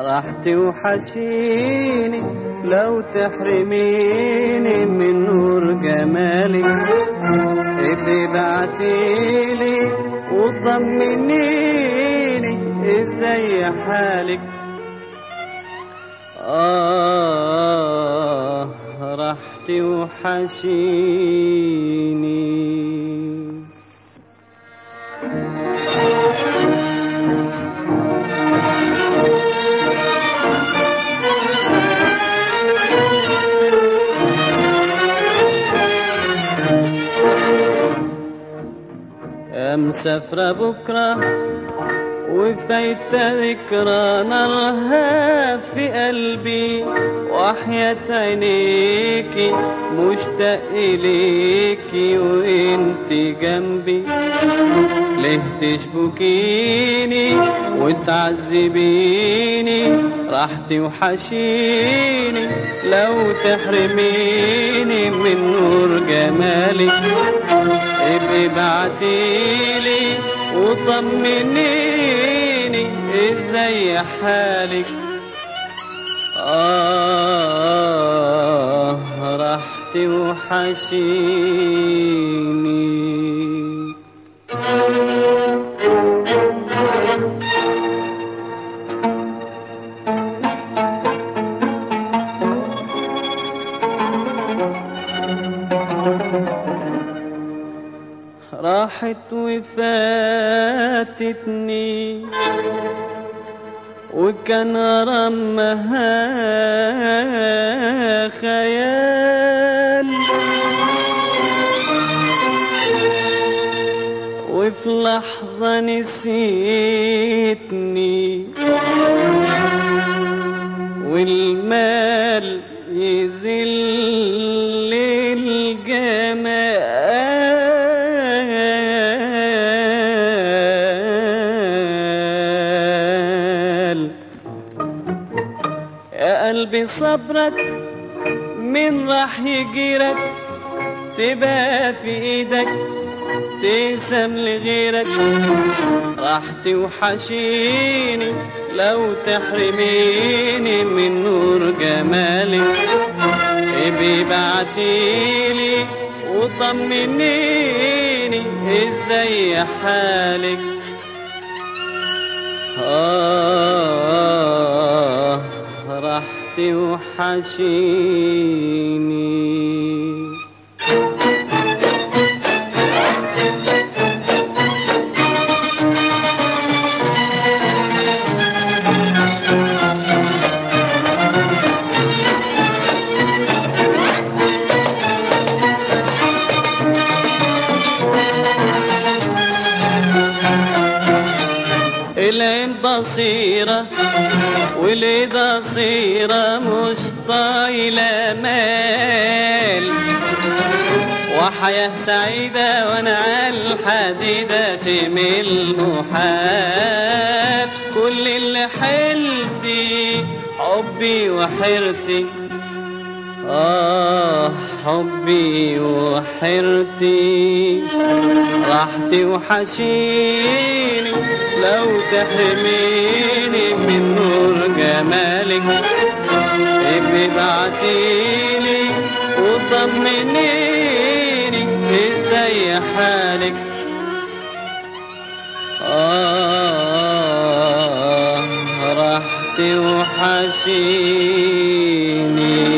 راح توحشيني لو تحرميني من نور جمالك ابقي بعتيلي وطمنيني ازاي حالك آه راح توحشيني يا مسافرة بكرة وفايتة ذكرى نارها في قلبي وحياة عينيكي مشتاق إليكي وانت جنبي ليه تشبكيني وتعذبيني راح توحشيني لو تحرميني من نور جمالك ابقي بعتيلي وطمنيني ازاي حالك آه راح توحشيني راحت وفاتتني وكان رمها خيال وفي لحظة نسيتني والمال يذل الجمال يا قلبي صبرك من راح يجيرك تبقى في ايدك تقسم لغيرك راح توحشيني لو تحرميني من نور جمالك ابي بعتيلي وطمنيني ازاي حالك آه راح توحشيني العين بصيرة واليد قصيرة مش طايلة مال وحياة سعيدة وانا على الحديدة تمل محال كل اللي حلتي حبي وحيرتي آه حبي وحيرتي راح توحشيني لو تحرميني من نور جمالك ابقي بعتيلي وطمنيني ازاي حالك آه راح توحشيني